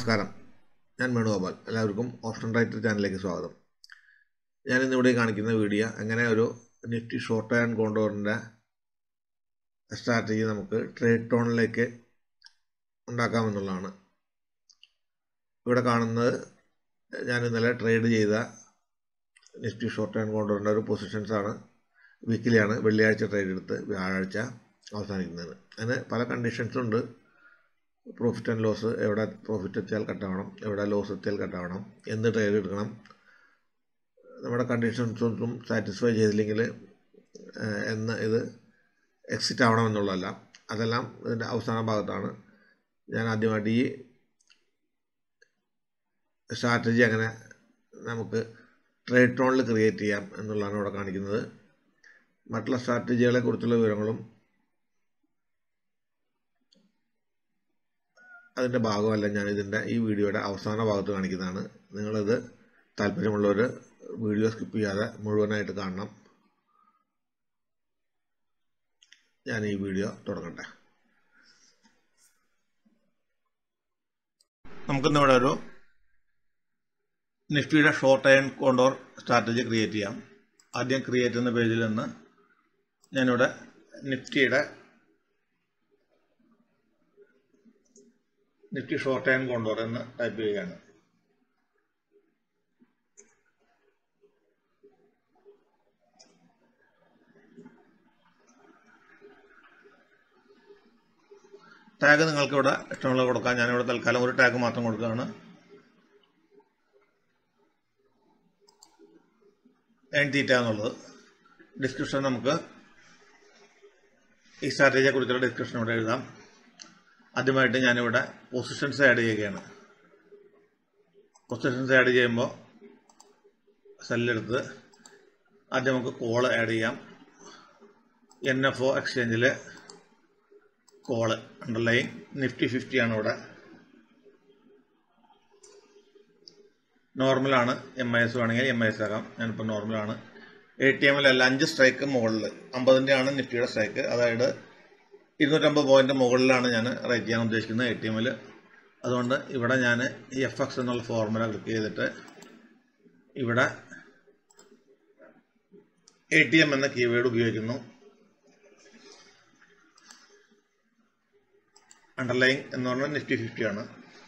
നമസ്കാരം ഞാൻ വേണുഗോപാൽ എല്ലാവർക്കും ഓപ്ഷൻ റൈറ്റർ ചാനലിലേക്ക് സ്വാഗതം ഞാൻ ഇന്നിവിടെ കാണിക്കുന്ന വീഡിയോ എങ്ങനെ ഒരു നിഫ്റ്റി ഷോർട്ട് ആൻഡ് കോണ്ടോറിൻ്റെ സ്ട്രാറ്റജി നമുക്ക് ട്രേഡ് ടോണിലേക്ക് ഉണ്ടാക്കാമെന്നുള്ളതാണ് ഇവിടെ കാണുന്നത് ഞാൻ ഇന്നലെ ട്രേഡ് ചെയ്ത നിഫ്റ്റി ഷോർട്ട് ആൻഡ് കോണ്ടോറിൻ്റെ ഒരു പൊസിഷൻസാണ് വീക്കിലിയാണ് വെള്ളിയാഴ്ച ട്രേഡ് എടുത്ത് വ്യാഴാഴ്ച അവസാനിക്കുന്നത് അതിന് പല കണ്ടീഷൻസ് ഉണ്ട് പ്രോഫിറ്റ് ആൻഡ് ലോസ് എവിടെ പ്രോഫിറ്റ് എത്തിയാൽ കട്ടാവണം എവിടെ ലോസ് എത്തിയാൽ കട്ടാവണം എന്ത് ട്രേഡ് എടുക്കണം നമ്മുടെ കണ്ടീഷൻസ് ഒന്നും സാറ്റിസ്ഫൈ ചെയ്തില്ലെങ്കിൽ എന്ന് ഇത് എക്സിറ്റ് ആവണമെന്നുള്ളതല്ല അതെല്ലാം ഇതിൻ്റെ അവസാന ഭാഗത്താണ് ഞാൻ ആദ്യമായിട്ട് ഈ സ്ട്രാറ്റജി അങ്ങനെ നമുക്ക് ട്രേഡ് ടോണിൽ ക്രിയേറ്റ് ചെയ്യാം എന്നുള്ളതാണ് ഇവിടെ കാണിക്കുന്നത് മറ്റുള്ള സ്ട്രാറ്റജികളെ കുറിച്ചുള്ള വിവരങ്ങളും അതിൻ്റെ ഭാഗമല്ല ഞാൻ ഇതിൻ്റെ ഈ വീഡിയോയുടെ അവസാന ഭാഗത്ത് കാണിക്കുന്നതാണ് നിങ്ങളിത് താല്പര്യമുള്ളവർ വീഡിയോ സ്കിപ്പ് ചെയ്യാതെ മുഴുവനായിട്ട് കാണണം ഞാൻ ഈ വീഡിയോ തുടങ്ങട്ടെ നമുക്കിന്നിവിടെ ഒരു നിഫ്റ്റിയുടെ short and condor strategy create ചെയ്യാം ആദ്യം ക്രിയേറ്റ് എന്ന പേജിൽ നിന്ന് ഞാനിവിടെ നിഫ്റ്റിയുടെ നിഫ്റ്റി ഷോർട്ട് ആൻഡ് കോണ്ടോർ എന്ന് ടൈപ്പ് ചെയ്യുകയാണ് ടാഗ് നിങ്ങൾക്ക് ഇവിടെ ഇഷ്ടമുള്ള കൊടുക്കാം ഞാനിവിടെ തൽക്കാലം ഒരു ടാഗ് മാത്രം കൊടുക്കുകയാണ് എൻ തീറ്റ എന്നുള്ളത് ഡിസ്ക്രിപ്ഷൻ നമുക്ക് ഈ സ്ട്രാറ്റജിയെ കുറിച്ചുള്ള ഡിസ്ക്രിപ്ഷൻ ഇവിടെ എഴുതാം ആദ്യമായിട്ട് ഞാനിവിടെ പൊസിഷൻസ് ആഡ് ചെയ്യുകയാണ് പൊസിഷൻസ് ആഡ് ചെയ്യുമ്പോൾ സെല്ലെടുത്ത് ആദ്യം നമുക്ക് കോള് ആഡ് ചെയ്യാം എൻ എഫ് ഒ എക്സ്ചേഞ്ചിൽ കോള് അണ്ടർലൈൻ നിഫ്റ്റി ഫിഫ്റ്റി ആണ് ഇവിടെ നോർമലാണ് എം ഐ എസ് വേണമെങ്കിൽ എം ഐ എസ് ആകാം ഞാനിപ്പോൾ നോർമലാണ് എ ടി എമ്മിലല്ല അഞ്ച് സ്ട്രൈക്ക് മുകളിൽ അമ്പതിൻ്റെ ആണ് നിഫ്റ്റിയുടെ സ്ട്രൈക്ക് അതായത് ഇരുന്നൂറ്റമ്പത് പോയിന്റ് മുകളിലാണ് ഞാൻ റേറ്റ് ചെയ്യാൻ ഉദ്ദേശിക്കുന്നത് എ ടി എമ്മിൽ അതുകൊണ്ട് ഇവിടെ ഞാൻ ഈ എഫ് എക്സ് എന്നുള്ള ഫോർമുല ക്ലിക്ക് ചെയ്തിട്ട് ഇവിടെ എ ടി എം എന്ന കീവേഡ് ഉപയോഗിക്കുന്നു അണ്ടർലൈൻ എന്ന് പറഞ്ഞാൽ നിഫ്റ്റി ഫിഫ്റ്റി ആണ്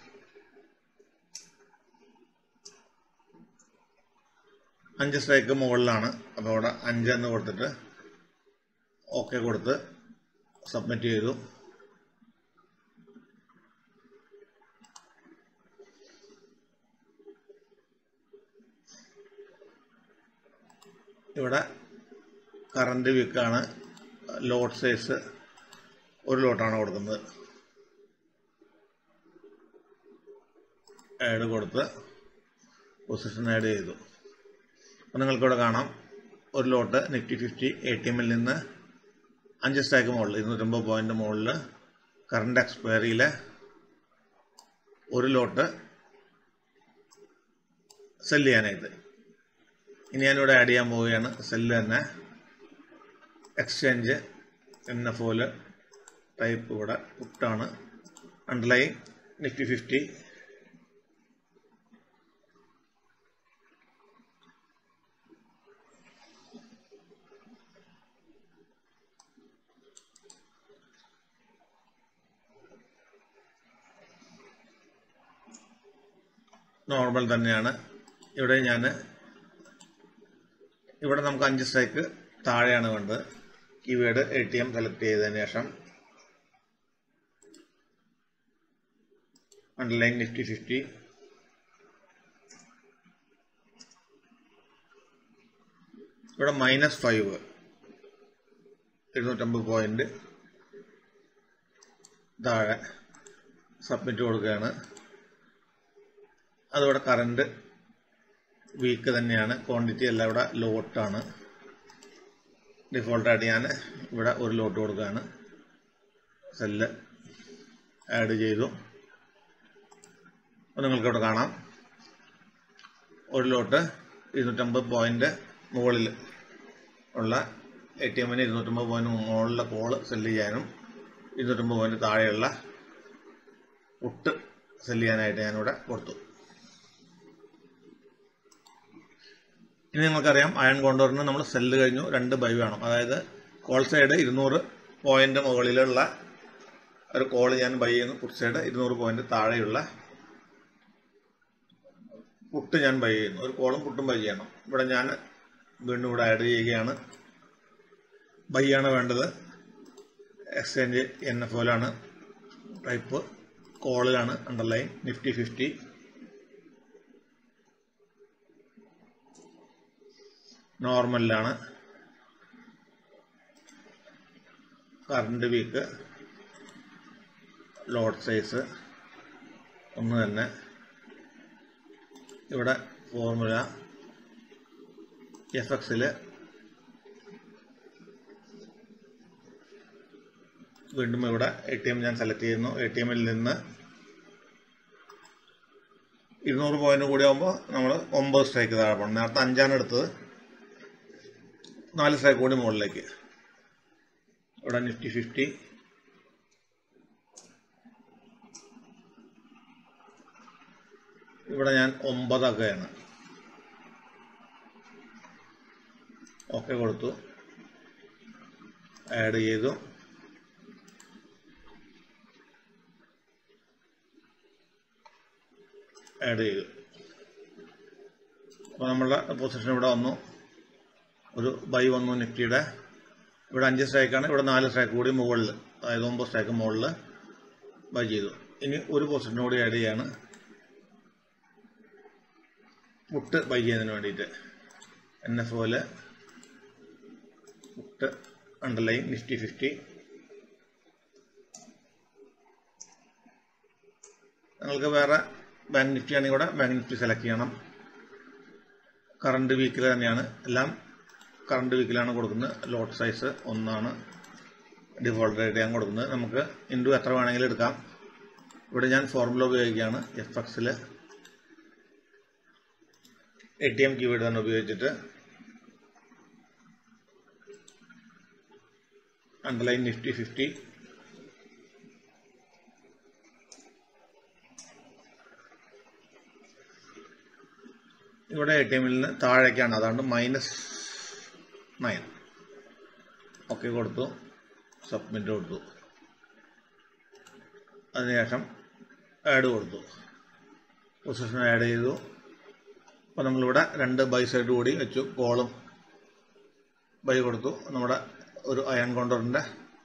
അഞ്ച് സ്ട്രൈക്ക് മുകളിലാണ് അപ്പോൾ അവിടെ അഞ്ച് എന്ന് കൊടുത്തിട്ട് ഓക്കെ കൊടുത്ത് സബ്മിറ്റ് ചെയ്തു ഇവിടെ കറണ്ട് വീക്കാണ് ലോട്ട് സൈസ് ഒരു ലോട്ടാണ് കൊടുക്കുന്നത് ആഡ് കൊടുത്ത് പൊസിഷൻ ആഡ് ചെയ്തു അപ്പോൾ നിങ്ങൾക്കിവിടെ കാണാം ഒരു lot Nifty fifty A T എമ്മിൽ നിന്ന് അഞ്ച് സ്റ്റാക്ക് മുകളിൽ ഇരുന്നൂറ്റമ്പത് പോയിന്റ് മുകളിൽ കറണ്ട് എക്സ്പയറിയിലെ ഒരു ലോട്ട് സെല്ല് ചെയ്യാനായിട്ട് ഇനി ഞാനിവിടെ ആഡ് ചെയ്യാൻ പോവുകയാണ് സെല്ല് തന്നെ എക്സ്ചേഞ്ച് എൻ എഫ് ഒല് ടൈപ്പ് ഇവിടെ പുട്ടാണ് അണ്ടർലൈൻ നിഫ്റ്റി ഫിഫ്റ്റി നോർമൽ തന്നെയാണ് ഇവിടെ ഞാൻ ഇവിടെ നമുക്ക് അഞ്ച് സ്ട്രൈക്ക് താഴെയാണ് വേണ്ടത് keyword A T M select ചെയ്തതിന് ശേഷം അണ്ടർലൈൻ നിഫ്റ്റി ഫിഫ്റ്റി ഇവിടെ മൈനസ് ഫൈവ് ഇരുന്നൂറ്റമ്പത് പോയിന്റ് താഴെ സബ്മിറ്റ് കൊടുക്കുകയാണ് അതിവിടെ കറണ്ട് വീക്ക് തന്നെയാണ് ക്വാണ്ടിറ്റി എല്ലാം ഇവിടെ ലോട്ടാണ് ഡിഫോൾട്ടായിട്ട് ഞാൻ ഇവിടെ ഒരു ലോട്ട് കൊടുക്കുകയാണ് സെല്ല് ആഡ് ചെയ്തു അപ്പോൾ നിങ്ങൾക്ക് ഇവിടെ കാണാം ഒരു ലോട്ട് ഇരുന്നൂറ്റമ്പത് പോയിന്റ് മുകളിൽ ഉള്ള എ ടി എമ്മിന് ഇരുന്നൂറ്റമ്പത് പോയിന്റ് മുകളിലെ കോള് സെല്ല് ചെയ്യാനും ഇരുന്നൂറ്റമ്പത് പോയിന്റ് താഴെയുള്ള പുട്ട് സെല് ചെയ്യാനായിട്ട് ഞാനിവിടെ കൊടുത്തു ഇനി നിങ്ങൾക്കറിയാം അയൺ കോണ്ടോറിന് നമ്മൾ സെല്ല് കഴിഞ്ഞു രണ്ട് ബൈ വേണം അതായത് കോൾ സൈഡ് ഇരുന്നൂറ് പോയിന്റ് മുകളിലുള്ള ഒരു കോൾ ഞാൻ ബൈ ചെയ്യുന്നു പുട്ട് സൈഡ് ഇരുന്നൂറ് പോയിന്റ് താഴെയുള്ള പുട്ട് ഞാൻ ബൈ ചെയ്യുന്നു ഒരു കോളും പുട്ടും ബൈ ചെയ്യണം ഇവിടെ ഞാൻ വീണ്ടും ഇവിടെ ആഡ് ചെയ്യുകയാണ് ബൈ ആണ് വേണ്ടത് എക്സ്ചേഞ്ച് എൻ എഫ് ഒയിലാണ് ടൈപ്പ് കോളിലാണ് അണ്ടർലൈൻ നിഫ്റ്റി ഫിഫ്റ്റി നോർമലിലാണ് കറണ്ട് വീക്ക് ലോഡ് സൈസ് ഒന്ന് തന്നെ ഇവിടെ ഫോർമുല എഫ് എക്സിൽ വീണ്ടും ഇവിടെ എ ടി എം ഞാൻ സെലക്ട് ചെയ്യുന്നു എ ടി എമ്മിൽ നിന്ന് ഇരുന്നൂറ് പോയിന്റ് കൂടി ആകുമ്പോൾ നമ്മൾ ഒമ്പത് സ്ട്രൈക്ക് താഴെ പോകണം നേരത്തെ അഞ്ചാണ് എടുത്തത് നാല് സ്ട്രൈക്ക് കൂടി മുകളിലേക്ക് ഇവിടെ നിഫ്റ്റി ഫിഫ്റ്റി ഇവിടെ ഞാൻ ഒമ്പതൊക്കെയാണ് ഓക്കെ കൊടുത്തു ആഡ് ചെയ്തു ആഡ് ചെയ്തു അപ്പോൾ നമ്മളുടെ പൊസിഷൻ ഇവിടെ വന്നു ഒരു ബൈ വന്നു നിഫ്റ്റിയുടെ ഇവിടെ അഞ്ച് സ്ട്രൈക്കാണ് ഇവിടെ നാല് സ്ട്രൈക്ക് കൂടി മുകളിൽ അതായത് ഒമ്പത് സ്ട്രൈക്ക് മുകളിൽ ബൈ ചെയ്തു ഇനി ഒരു പൊസിഷൻ കൂടി ആഡ് ചെയ്യാണ് പുട്ട് ബൈ ചെയ്യുന്നതിന് വേണ്ടിയിട്ട് എൻ എഫ് ഒല് പുട്ട് അണ്ടർലൈൻ നിഫ്റ്റി ഫിഫ്റ്റി നിങ്ങൾക്ക് വേറെ ബാങ്ക് നിഫ്റ്റി ആണെങ്കിൽ കൂടെ ബാങ്ക് നിഫ്റ്റി സെലക്ട് ചെയ്യണം കറണ്ട് വീക്കിൽ തന്നെയാണ് എല്ലാം കറണ്ട് വീക്കിലാണ് കൊടുക്കുന്നത് ലോട്ട് സൈസ് ഒന്നാണ് ഡിഫോൾട്ട് ആയിട്ട് ഞാൻ കൊടുക്കുന്നത് നമുക്ക് ഇൻഡു എത്ര വേണമെങ്കിലും എടുക്കാം ഇവിടെ ഞാൻ ഫോർമുല ഉപയോഗിക്കുകയാണ് എഫ് എക്സിൽ എ ടി എം കീവേഡ് തന്നെ ഉപയോഗിച്ചിട്ട് അണ്ടർലൈൻ നിഫ്റ്റി ഫിഫ്റ്റി ഇവിടെ എ ടി എമ്മിൽ നിന്ന് താഴേക്കാണ് അതാണ്ട് മൈനസ് നയൻ ഓക്കെ കൊടുത്തു സബ്മിറ്റ് കൊടുത്തു അതിനുശേഷം ആഡ് കൊടുത്തു പൊസിഷൻ ആഡ് ചെയ്തു അപ്പോൾ നമ്മളിവിടെ രണ്ട് ബൈ സൈഡ് കൂടി വെച്ചു കോളും ബൈ കൊടുത്തു നമ്മുടെ ഒരു അയൺ കൗണ്ടറിൻ്റെ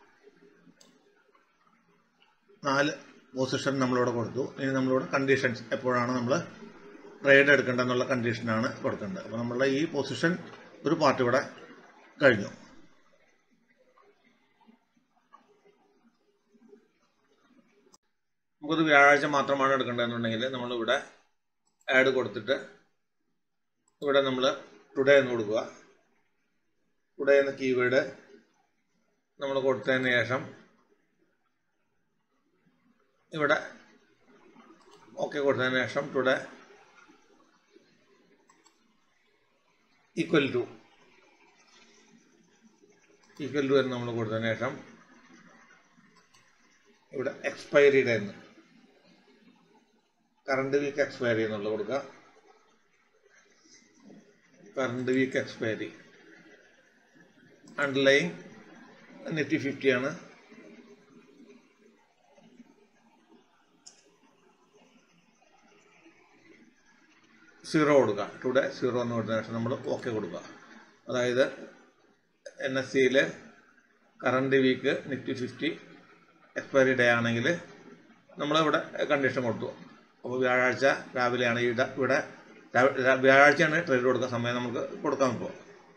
നാല് പൊസിഷൻ നമ്മളിവിടെ കൊടുത്തു ഇനി നമ്മളിവിടെ കണ്ടീഷൻസ് എപ്പോഴാണ് നമ്മൾ ട്രേഡ് എടുക്കേണ്ടതെന്നുള്ള കണ്ടീഷനാണ് കൊടുക്കേണ്ടത് അപ്പോൾ നമ്മളുടെ ഈ പൊസിഷൻ ഒരു പാർട്ട് ഇവിടെ കഴിഞ്ഞു നമുക്കത് വ്യാഴാഴ്ച മാത്രമാണ് എടുക്കേണ്ടതെന്നുണ്ടെങ്കിൽ നമ്മളിവിടെ ആഡ് കൊടുത്തിട്ട് ഇവിടെ നമ്മൾ ടുഡേ എന്ന് കൊടുക്കുക ടുഡേ എന്ന കീവേഡ് നമ്മൾ കൊടുത്തതിന് ശേഷം ഇവിടെ ഓക്കെ കൊടുത്തതിന് ശേഷം today equal to equal to എന്ന് നമ്മൾ കൊടുത്തതിന് ശേഷം ഇവിടെ എക്സ്പയറി ഡേ എന്ന് കറണ്ട് വീക്ക് എക്സ്പയറി എന്നുള്ളത് കൊടുക്കുക current week expiry underline Nifty fifty ആണ് സീറോ കൊടുക്കുക ടുഡേ സീറോ എന്ന് കൊടുത്തതിന് ശേഷം നമ്മൾ ഓക്കെ കൊടുക്കുക അതായത് എൻ എസ് സിയിൽ current week Nifty fifty expiry day ആണെങ്കിൽ നമ്മളിവിടെ കണ്ടീഷൻ കൊടുത്തു അപ്പോൾ വ്യാഴാഴ്ച രാവിലെയാണ് ഇവിടെ ഇവിടെ വ്യാഴാഴ്ചയാണ് ട്രേഡ് കൊടുക്കുന്ന സമയം നമുക്ക് കൊടുക്കാൻ ഇപ്പോൾ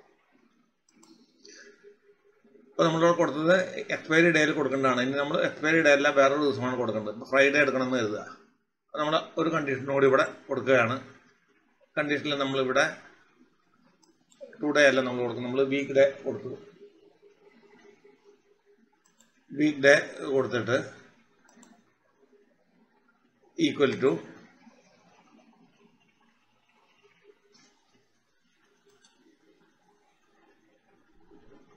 അപ്പോൾ നമ്മളിവിടെ കൊടുത്തത് എക്സ്പയറി ഡേയിൽ കൊടുക്കേണ്ടതാണ് ഇനി നമ്മൾ എക്സ്പയറി ഡേ എല്ലാം വേറൊരു ദിവസമാണ് കൊടുക്കേണ്ടത് ഇപ്പോൾ ഫ്രൈഡേ എടുക്കണമെന്ന് കരുതുക നമ്മൾ ഒരു കണ്ടീഷൻ കൂടി ഇവിടെ കൊടുക്കുകയാണ് കണ്ടീഷനിൽ നമ്മളിവിടെ ടു ഡേ അല്ല നമ്മൾ കൊടുക്കുന്നത് നമ്മൾ വീക്ക് ഡേ കൊടുത്തു വീക്ക് ഡേ കൊടുത്തിട്ട് ഈക്വൽ ടു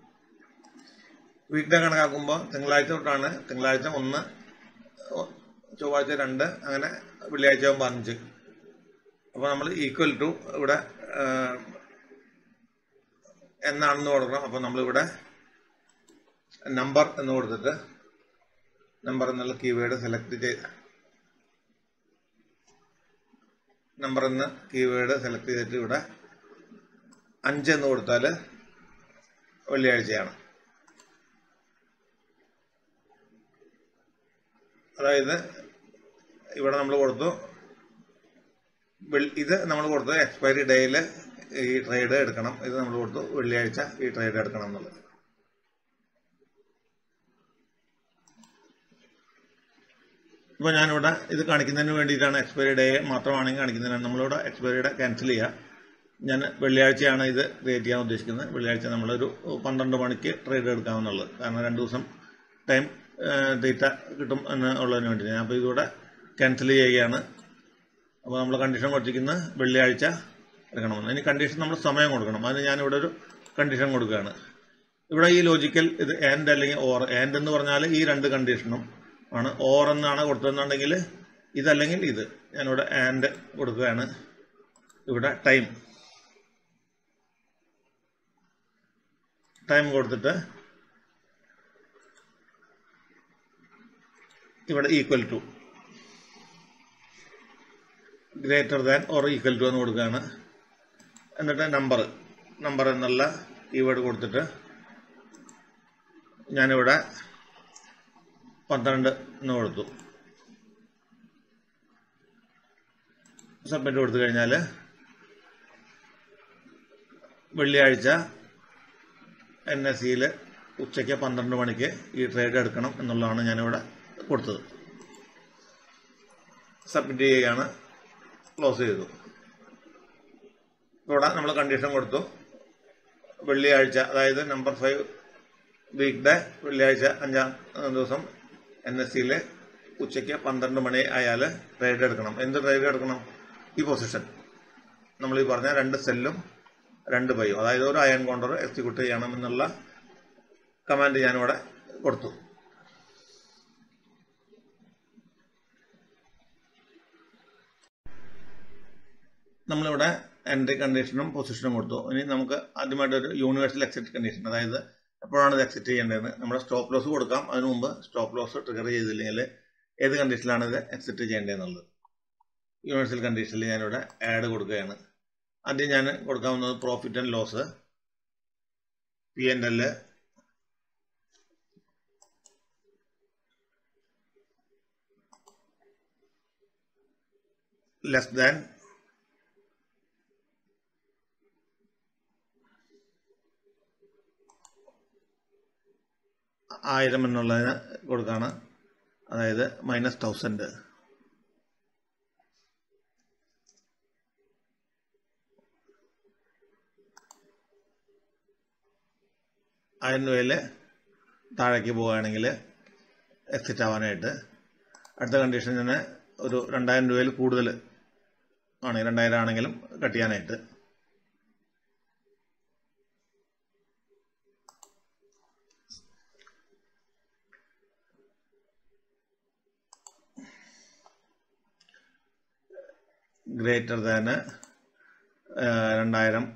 വീക്ക് ഡേ കണക്കാക്കുമ്പോൾ തിങ്കളാഴ്ച തൊട്ടാണ് തിങ്കളാഴ്ച ഒന്ന് ചൊവ്വാഴ്ച രണ്ട് അങ്ങനെ വെള്ളിയാഴ്ച ആകുമ്പോൾ അഞ്ച് അപ്പോൾ നമ്മൾ ഈക്വൽ ടു ഇവിടെ ആ, എന്നാണെന്ന് കൊടുക്കണം അപ്പോൾ നമ്മളിവിടെ നമ്പർ എന്ന് കൊടുത്തിട്ട് നമ്പർ എന്നുള്ള കീവേഡ് സെലക്ട് ചെയ്ത് നമ്പർ എന്ന കീവേഡ് സെലക്ട് ചെയ്തിട്ട് ഇവിടെ അഞ്ച് എന്ന് കൊടുത്താൽ വെള്ളിയാഴ്ചയാണ് അതായത് ഇവിടെ നമ്മൾ കൊടുത്തു വെൾ- ഇത് നമ്മൾ കൊടുത്തു എക്സ്പയറി ഡേയിൽ ഈ ട്രേഡ് എടുക്കണം ഇത് നമ്മൾ കൊടുത്തു വെള്ളിയാഴ്ച ഈ ട്രേഡ് എടുക്കണം എന്നുള്ളത് ഇപ്പോൾ ഞാനിവിടെ ഇത് കാണിക്കുന്നതിന് വേണ്ടിയിട്ടാണ് എക്സ്പയറി ഡേ മാത്രമാണെങ്കിൽ കാണിക്കുന്നതിനാണ് നമ്മളിവിടെ എക്സ്പയറി ഡേ ക്യാൻസൽ ചെയ്യുക ഞാൻ വെള്ളിയാഴ്ചയാണ് ഇത് ക്രിയേറ്റ് ചെയ്യാൻ ഉദ്ദേശിക്കുന്നത് വെള്ളിയാഴ്ച നമ്മളൊരു പന്ത്രണ്ട് മണിക്ക് ട്രേഡ് എടുക്കാമെന്നുള്ളത് കാരണം രണ്ട് ദിവസം ടൈം ഡേറ്റ കിട്ടും എന്ന് ഉള്ളതിന് വേണ്ടി ഞാൻ അപ്പോൾ ഇതിവിടെ ക്യാൻസൽ ചെയ്യുകയാണ് അപ്പോൾ നമ്മൾ കണ്ടീഷൻ കൊടുത്തിരിക്കുന്നത് വെള്ളിയാഴ്ച എടുക്കണമെന്ന് ഇനി കണ്ടീഷൻ നമ്മൾ സമയം കൊടുക്കണം അതിന് ഞാനിവിടെ ഒരു കണ്ടീഷൻ കൊടുക്കുകയാണ് ഇവിടെ ഈ ലോജിക്കൽ ഇത് ആൻഡ് അല്ലെങ്കിൽ ഓർ ആൻഡ് എന്ന് പറഞ്ഞാൽ ഈ രണ്ട് കണ്ടീഷനും ആണ് ഓർ എന്നാണ് കൊടുത്തതെന്നുണ്ടെങ്കിൽ ഇതല്ലെങ്കിൽ ഇത് ഞാനിവിടെ ആൻഡ് കൊടുക്കുകയാണ് ഇവിടെ ടൈം ടൈം കൊടുത്തിട്ട് ഇവിടെ equal to greater than or equal to എന്ന് കൊടുക്കുകയാണ് എന്നിട്ട് നമ്പർ നമ്പർ എന്നുള്ള കീവേഡ് കൊടുത്തിട്ട് ഞാനിവിടെ പന്ത്രണ്ട് എന്ന് കൊടുത്തു സബ്മിറ്റ് കൊടുത്തു കഴിഞ്ഞാൽ വെള്ളിയാഴ്ച എൻ എസ് സിയിൽ ഉച്ചയ്ക്ക് പന്ത്രണ്ട് മണിക്ക് ഈ ട്രേഡ് എടുക്കണം എന്നുള്ളതാണ് ഞാനിവിടെ കൊടുത്തത് സബ്മിറ്റ് ചെയ്യുകയാണ് ക്ലോസ് ചെയ്തു ഇവിടെ നമ്മൾ കണ്ടീഷൻ കൊടുത്തു വെള്ളിയാഴ്ച അതായത് നമ്പർ ഫൈവ് വീക്ക് ഡേ വെള്ളിയാഴ്ച അഞ്ചാം ദിവസം എൻ എസ് സിയിൽ ഉച്ചയ്ക്ക് പന്ത്രണ്ട് മണി ആയാൽ ട്രേഡ് എടുക്കണം എന്ത് ട്രേഡ് എടുക്കണം ഈ പൊസിഷൻ നമ്മൾ ഈ പറഞ്ഞ രണ്ട് സെല്ലും രണ്ട് പൈയും അതായത് ഒരു അയൺ കൗണ്ടർ എക്സിക്യൂട്ട് ചെയ്യണം എന്നുള്ള കമാൻഡ് ഞാനിവിടെ കൊടുത്തു നമ്മളിവിടെ എൻട്രി കണ്ടീഷനും പൊസിഷനും കൊടുത്തു ഇനി നമുക്ക് ആദ്യമായിട്ടൊരു യൂണിവേഴ്സൽ എക്സിറ്റ് കണ്ടീഷൻ അതായത് എപ്പോഴാണ് ഇത് എക്സിറ്റ് ചെയ്യേണ്ടതെന്ന് നമ്മുടെ സ്റ്റോപ്പ് ലോസ് കൊടുക്കാം അതിനു മുമ്പ് സ്റ്റോപ്പ് ലോസ് ട്രിഗർ ചെയ്തില്ലെങ്കിൽ ഏത് കണ്ടീഷനിലാണ് ഇത് എക്സിറ്റ് ചെയ്യേണ്ടതെന്നുള്ളത് യൂണിവേഴ്സൽ കണ്ടീഷനിൽ ഞാനിവിടെ ആഡ് കൊടുക്കുകയാണ് ആദ്യം ഞാൻ കൊടുക്കാവുന്നത് profit and loss P N L less than ആയിരം എന്നുള്ളതിന് കൊടുക്കുകയാണ് അതായത് മൈനസ് തൗസൻഡ് ആയിരം രൂപയിൽ താഴേക്ക് പോവുകയാണെങ്കിൽ എക്സിറ്റ് ആവാനായിട്ട് അടുത്ത കണ്ടീഷൻ തന്നെ ഒരു രണ്ടായിരം രൂപയിൽ കൂടുതൽ ആണ് രണ്ടായിരം ആണെങ്കിലും കട്ട് ചെയ്യാനായിട്ട് ഗ്രേറ്റർ ദാന് രണ്ടായിരം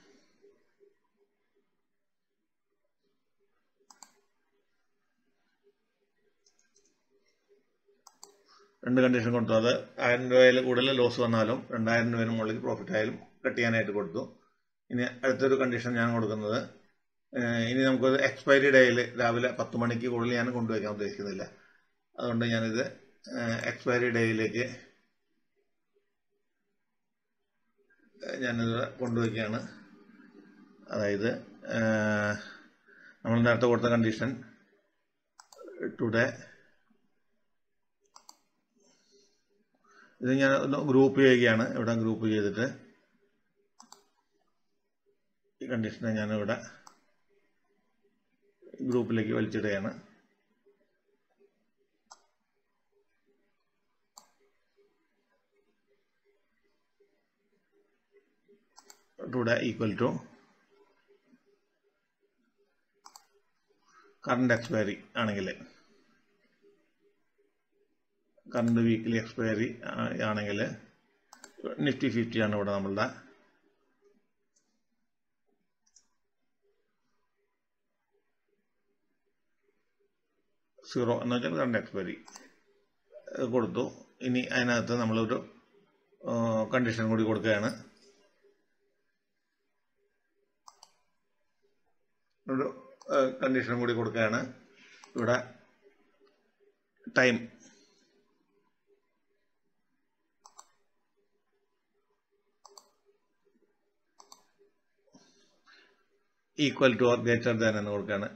രണ്ട് കണ്ടീഷൻ കൊടുത്തു അത് ആയിരം രൂപയിൽ കൂടുതൽ ലോസ് വന്നാലും രണ്ടായിരം രൂപയിൽ മുകളിൽ പ്രോഫിറ്റ് ആയാലും കട്ട് ചെയ്യാനായിട്ട് കൊടുത്തു ഇനി അടുത്തൊരു കണ്ടീഷൻ ഞാൻ കൊടുക്കുന്നത് ഏഹ് ഇനി നമുക്കത് എക്സ്പയറി ഡേയിൽ രാവിലെ പത്ത് മണിക്ക് കൂടുതൽ ഞാൻ കൊണ്ടുവയ്ക്കാൻ ഉദ്ദേശിക്കുന്നില്ല അതുകൊണ്ട് ഞാനിത് എക്സ്പയറി ഡേയിലേക്ക് ഞാനിത് കൊണ്ടുവയ്ക്കുകയാണ് അതായത് ഏഹ് നമ്മൾ നേരത്തെ കൊടുത്ത കണ്ടീഷൻ ടുഡേ ഇത് ഞാൻ ഒന്ന് ഗ്രൂപ്പ് ചെയ്യുകയാണ് ഇവിടെ ഗ്രൂപ്പ് ചെയ്തിട്ട് ഈ കണ്ടീഷനെ ഞാനിവിടെ ഗ്രൂപ്പിലേക്ക് വലിച്ചിടുകയാണ് today equal to current expiry ആണെങ്കിൽ കറണ്ട് വീക്കിലി എക്സ്പയറി ആണെങ്കിൽ നിഫ്റ്റി ഫിഫ്റ്റി ആണ് ഇവിടെ നമ്മളുടെ സീറോ എന്ന് വെച്ചാൽ കറണ്ട് എക്സ്പയറി കൊടുത്തു ഇനി അതിനകത്ത് നമ്മളൊരു കണ്ടീഷൻ കൂടി കൊടുക്കുകയാണ് ഒരു കണ്ടീഷൻ കൂടി കൊടുക്കുകയാണ് ഇവിടെ time equal to or greater than എന്ന് കൊടുക്കുകയാണ്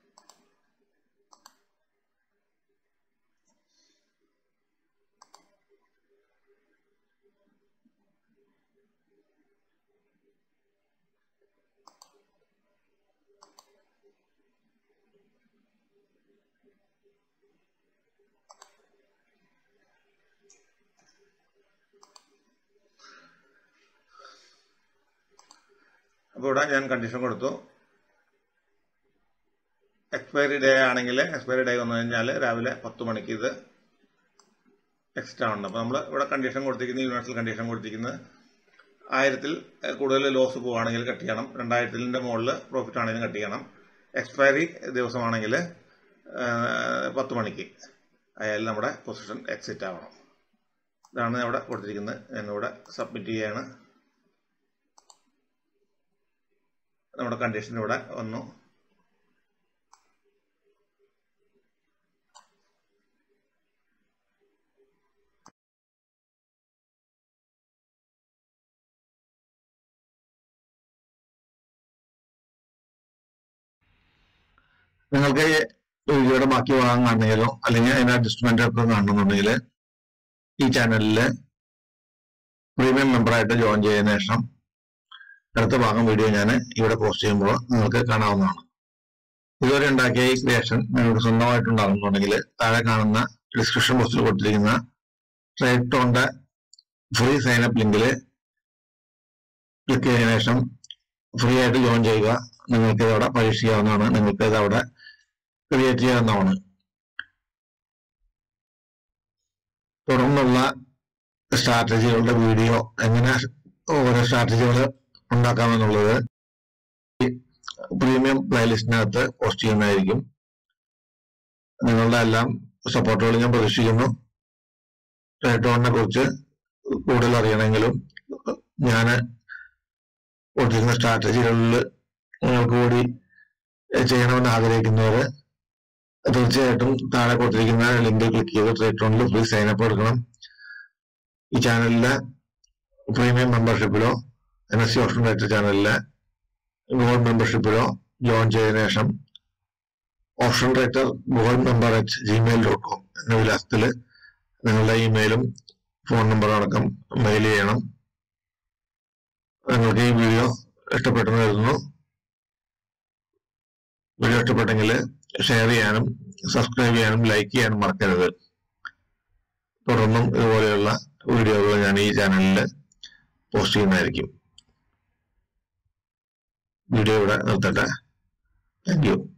അപ്പോൾ ഇവിടെ ഞാൻ കണ്ടീഷൻ കൊടുത്തു എക്സ്പയറി ഡേ ആണെങ്കിൽ എക്സ്പയറി ഡേ വന്നു കഴിഞ്ഞാൽ രാവിലെ പത്ത് മണിക്ക് ഇത് എക്സ്ട്രാ ഉണ്ട് അപ്പോൾ നമ്മൾ ഇവിടെ കണ്ടീഷൻ കൊടുത്തിരിക്കുന്നത് യൂണിവേഴ്സൽ കണ്ടീഷൻ കൊടുത്തിരിക്കുന്നത് ആയിരത്തിൽ കൂടുതൽ ലോസ് പോവുകയാണെങ്കിൽ കട്ട് ചെയ്യണം രണ്ടായിരത്തിൻ്റെ മുകളിൽ പ്രോഫിറ്റ് ആണെങ്കിലും കട്ട് ചെയ്യണം എക്സ്പയറി ദിവസമാണെങ്കിൽ പത്ത് മണിക്ക് ആയാലും നമ്മുടെ പൊസിഷൻ എക്സിറ്റ് ആവണം ഇതാണ് ഇവിടെ കൊടുത്തിരിക്കുന്നത് ഞാനിവിടെ സബ്മിറ്റ് ചെയ്യാണ് നമ്മുടെ കണ്ടീഷൻ ഇവിടെ വന്നു നിങ്ങൾക്ക് വീഡിയോയുടെ ബാക്കി ഭാഗം കാണുകയോ അല്ലെങ്കിൽ അതിന്റെ അഡ്ജസ്റ്റ്മെന്റ് ഒക്കെ കാണുന്നുണ്ടെങ്കിൽ ഈ ചാനലില് പ്രീമിയം മെമ്പറായിട്ട് ജോയിൻ ചെയ്തതിനു ശേഷം അടുത്ത ഭാഗം വീഡിയോ ഞാൻ ഇവിടെ പോസ്റ്റ് ചെയ്യുമ്പോൾ നിങ്ങൾക്ക് കാണാവുന്നതാണ് ഇതുവരെ ഉണ്ടാക്കിയ ഈ ക്രിയേഷൻ നിങ്ങൾക്ക് സ്വന്തമായിട്ട് ഉണ്ടാകുന്നുണ്ടെങ്കിൽ താഴെ കാണുന്ന ഡിസ്ക്രിപ്ഷൻ ബോക്സിൽ കൊടുത്തിരിക്കുന്ന ട്രേഡ് ടോണിന്റെ ഫ്രീ സൈനപ്പ് ലിങ്കിൽ ക്ലിക്ക് ചെയ്തതിനു ശേഷം ഫ്രീ ആയിട്ട് ജോയിൻ ചെയ്യുക നിങ്ങൾക്ക് ഇത് അവിടെ പരീക്ഷിക്കാവുന്നതാണ് നിങ്ങൾക്ക് ഇത് അവിടെ ക്രിയേറ്റ് ചെയ്യാവുന്നതാണ് തുടർന്നുള്ള സ്ട്രാറ്റജികളുടെ വീഡിയോ എങ്ങനെ ഓരോ സ്ട്രാറ്റജികൾ ഉണ്ടാക്കാമെന്നുള്ളത് പ്രീമിയം പ്ലേലിസ്റ്റിനകത്ത് പോസ്റ്റ് ചെയ്യുന്നതായിരിക്കും നിങ്ങളുടെ എല്ലാം സപ്പോർട്ടുകൾ ഞാൻ പ്രതീക്ഷിക്കുന്നു ട്രേറ്റോണിനെ കുറിച്ച് കൂടുതൽ അറിയണമെങ്കിലും ഞാൻ കൊടുത്തിരിക്കുന്ന സ്ട്രാറ്റജികളിൽ നിങ്ങൾക്ക് കൂടി ചെയ്യണമെന്ന് ആഗ്രഹിക്കുന്നവർ തീർച്ചയായിട്ടും താഴെ കൊടുത്തിരിക്കുന്ന ലിങ്ക് ക്ലിക്ക് ചെയ്ത് ട്രേറ്റോണിൽ ഫ്രീ സൈനപ്പ് എടുക്കണം ഈ ചാനലിലെ പ്രീമിയം മെമ്പർഷിപ്പിലോ N S C option writer ചാനലിലെ ഗോൾഡ് മെമ്പർഷിപ്പിലോ ജോയിൻ ചെയ്തതിനു ശേഷം option writer gold member at Gmail dot com എന്ന വിലാസത്തിൽ നിങ്ങളുടെ ഇമെയിലും ഫോൺ നമ്പറും അടക്കം മെയിൽ ചെയ്യണം നിങ്ങൾക്ക് ഈ വീഡിയോ ഇഷ്ടപ്പെട്ടെന്ന് കരുതുന്നു വീഡിയോ ഇഷ്ടപ്പെട്ടെങ്കിൽ ഷെയർ ചെയ്യാനും സബ്സ്ക്രൈബ് ചെയ്യാനും ലൈക്ക് ചെയ്യാനും മറക്കരുത് തുടർന്നും ഇതുപോലെയുള്ള വീഡിയോകൾ ഞാൻ ഈ ചാനലിൽ പോസ്റ്റ് ചെയ്യുന്നതായിരിക്കും വീഡിയോ ഇവിടെ നിർത്തട്ടെ താങ്ക് യു